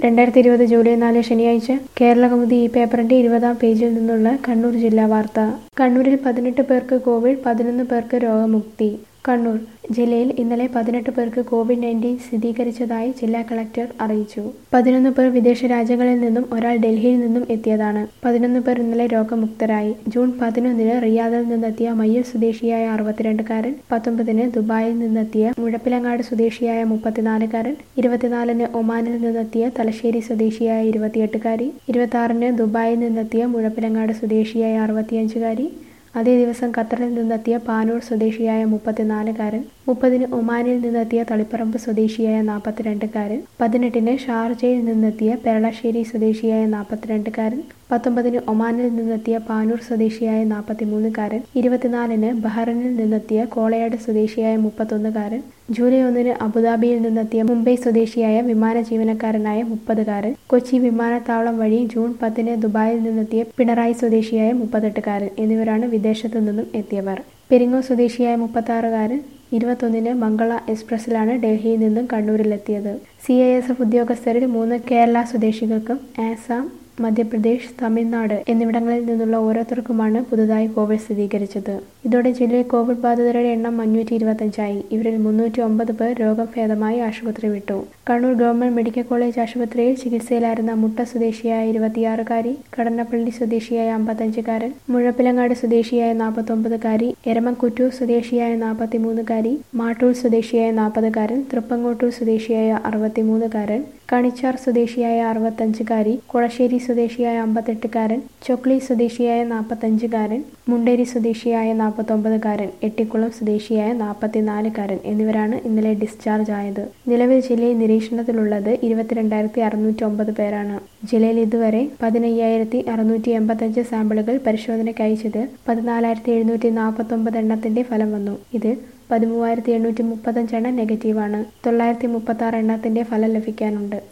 രണ്ടായിരത്തി ഇരുപത് ജൂലൈ നാല് ശനിയാഴ്ച കേരളകൗമുദി ഈ പേപ്പറിന്റെ ഇരുപതാം പേജിൽ നിന്നുള്ള കണ്ണൂർ ജില്ലാ വാർത്ത കണ്ണൂരിൽ പതിനെട്ട് പേർക്ക് കോവിഡ് പതിനൊന്ന് പേർക്ക് രോഗമുക്തി കണ്ണൂർ ജില്ലയിൽ ഇന്നലെ പതിനെട്ട് പേർക്ക് കോവിഡ് നയൻറ്റീൻ സ്ഥിരീകരിച്ചതായി ജില്ലാ കളക്ടർ അറിയിച്ചു പതിനൊന്ന് പേർ വിദേശ രാജ്യങ്ങളിൽ നിന്നും ഒരാൾ ഡൽഹിയിൽ നിന്നും എത്തിയതാണ് പതിനൊന്ന് പേർ ഇന്നലെ രോഗമുക്തരായി ജൂൺ പതിനൊന്നിന് റിയാദിൽ നിന്നെത്തിയ മയ്യൂർ സ്വദേശിയായ അറുപത്തിരണ്ടുകാരൻ പത്തൊമ്പതിന് ദുബായിൽ നിന്നെത്തിയ മുഴപ്പിലങ്ങാട് സ്വദേശിയായ മുപ്പത്തിനാലുകാരൻ ഇരുപത്തിനാലിന് ഒമാനിൽ നിന്നെത്തിയ തലശ്ശേരി സ്വദേശിയായ ഇരുപത്തിയെട്ടുകാരി ഇരുപത്തി ആറിന് ദുബായിൽ നിന്നെത്തിയ മുഴപ്പിലങ്ങാട് സ്വദേശിയായ അറുപത്തിയഞ്ചുകാരി അതേ ദിവസം ഖത്തറിൽ നിന്നെത്തിയ പാനൂർ സ്വദേശിയായ മുപ്പത്തിനാലുകാരൻ മുപ്പതിന് ഒമാനിൽ നിന്നെത്തിയ തളിപ്പറമ്പ് സ്വദേശിയായ നാൽപ്പത്തിരണ്ടുകാരൻ പതിനെട്ടിന് ഷാർജയിൽ നിന്നെത്തിയ പെരളശ്ശേരി സ്വദേശിയായ നാൽപ്പത്തിരണ്ടുകാരൻ പത്തൊമ്പതിന് ഒമാനിൽ നിന്നെത്തിയ പാനൂർ സ്വദേശിയായ നാൽപ്പത്തിമൂന്നുകാരൻ ഇരുപത്തിനാലിന് ബഹ്റിനിൽ നിന്നെത്തിയ കോളയാട് സ്വദേശിയായ മുപ്പത്തൊന്നുകാരൻ ജൂലൈ ഒന്നിന് അബുദാബിയിൽ നിന്നെത്തിയ മുംബൈ സ്വദേശിയായ വിമാന ജീവനക്കാരനായ മുപ്പതുകാരൻ കൊച്ചി വിമാനത്താവളം വഴി ജൂൺ പത്തിന് ദുബായിൽ നിന്നെത്തിയ പിണറായി സ്വദേശിയായ മുപ്പത്തെട്ടുകാരൻ എന്നിവരാണ് വിദേശത്തു നിന്നും എത്തിയവർ പെരിങ്ങോ സ്വദേശിയായ മുപ്പത്താറുകാരൻ ഇരുപത്തൊന്നിന് മംഗള എക്സ്പ്രസിലാണ് ഡൽഹിയിൽ നിന്നും കണ്ണൂരിലെത്തിയത് സി ഐ എസ് എഫ് ഉദ്യോഗസ്ഥരിൽ മൂന്ന് കേരള സ്വദേശികൾക്കും ആസാം മധ്യപ്രദേശ് തമിഴ്നാട് എന്നിവിടങ്ങളിൽ നിന്നുള്ള ഓരോരുത്തർക്കുമാണ് പുതുതായി കോവിഡ് സ്ഥിരീകരിച്ചത് ഇതോടെ ജില്ലയിൽ കോവിഡ് ബാധിതരുടെ എണ്ണം അഞ്ഞൂറ്റി ഇരുപത്തഞ്ചായി ഇവരിൽ മുന്നൂറ്റി ഒമ്പത് പേർ രോഗം ഭേദമായി ആശുപത്രി വിട്ടു കണ്ണൂർ ഗവൺമെന്റ് മെഡിക്കൽ കോളേജ് ആശുപത്രിയിൽ ചികിത്സയിലായിരുന്ന മുട്ട സ്വദേശിയായ ഇരുപത്തിയാറുകാരി കടന്നപ്പള്ളി സ്വദേശിയായ അമ്പത്തഞ്ചുകാരൻ മുഴപ്പിലങ്ങാട് സ്വദേശിയായ നാൽപ്പത്തൊമ്പതുകാരി എരമക്കുറ്റൂർ സ്വദേശിയായ നാൽപ്പത്തിമൂന്നുകാരി മാട്ടൂർ സ്വദേശിയായ നാൽപ്പതുകാരൻ തൃപ്പങ്ങോട്ടൂർ സ്വദേശിയായ അറുപത്തിമൂന്നുകാരൻ കണിച്ചാർ സ്വദേശിയായ അറുപത്തഞ്ചുകാരി കുളശ്ശേരി സ്വദേശിയായ അമ്പത്തെട്ടുകാരൻ ചൊക്ലി സ്വദേശിയായ നാൽപ്പത്തഞ്ചുകാരൻ മുണ്ടേരി സ്വദേശിയായ നാൽപ്പത്തൊമ്പതുകാരൻ എട്ടിക്കുളം സ്വദേശിയായ നാൽപ്പത്തിനാലുകാരൻ എന്നിവരാണ് ഇന്നലെ ഡിസ്ചാർജ് ആയത് നിലവിൽ ജില്ലയിൽ നിരീക്ഷണത്തിലുള്ളത് ഇരുപത്തിരണ്ടായിരത്തി അറുന്നൂറ്റി ഒമ്പത് പേരാണ് ജില്ലയിൽ ഇതുവരെ പതിനയ്യായിരത്തി അറുന്നൂറ്റി എൺപത്തഞ്ച് സാമ്പിളുകൾ പരിശോധനയ്ക്ക് അയച്ചത് പതിനാലായിരത്തി എഴുന്നൂറ്റി നാൽപ്പത്തൊമ്പത് എണ്ണത്തിന്റെ ഫലം വന്നു ഇത് പതിമൂവായിരത്തി എണ്ണൂറ്റി മുപ്പത്തഞ്ചെണ്ണം നെഗറ്റീവാണ് തൊള്ളായിരത്തി മുപ്പത്തി ആറ് എണ്ണത്തിന്റെ ഫലം ലഭിക്കാനുണ്ട്